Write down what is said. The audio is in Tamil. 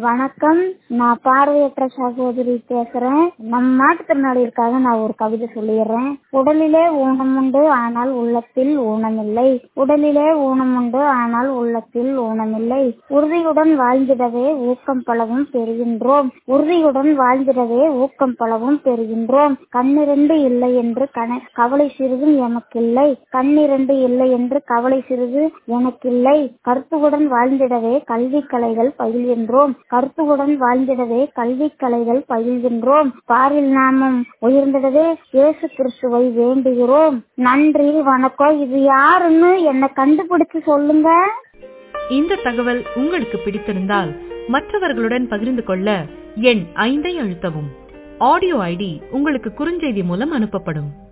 வணக்கம் நான் பார்வையற்ற சகோதரி பேசுறேன் நம் மாற்றுத்திறனாளிகளுக்காக நான் ஒரு கவிதை சொல்லிடுறேன் உடலிலே ஊனம் உண்டு ஆனால் உள்ளத்தில் ஊனமில்லை உடலிலே ஊனம் உண்டு ஆனால் உள்ளத்தில் ஊனமில்லை உறுதியுடன் வாழ்ந்திடவே ஊக்கம் பலவும் பெறுகின்றோம் உறுதியுடன் வாழ்ந்திடவே ஊக்கம் பலவும் பெறுகின்றோம் கண்ணிரண்டு இல்லை என்று கன கவலை சிறிதும் எமக்கில்லை கண்ணிரண்டு இல்லை என்று கவலை சிறிது எனக்கில்லை கருத்துடன் வாழ்ந்திடவே கல்வி கலைகள் பயில்கின்றோம் கருத்துடன் வாழ்ந்திடவே கல்வி கலைகள் பயில்கின்றோம் பாரில் நாமும் உயர்ந்திடவே இயேசு கிறிஸ்துவை வேண்டுகிறோம் நன்றி வணக்கம் இது யாருன்னு என்ன கண்டுபிடிச்சு சொல்லுங்க இந்த தகவல் உங்களுக்கு பிடித்திருந்தால் மற்றவர்களுடன் பகிர்ந்து கொள்ள எண் ஐந்தை அழுத்தவும் ஆடியோ ஐடி உங்களுக்கு குறுஞ்செய்தி மூலம் அனுப்பப்படும்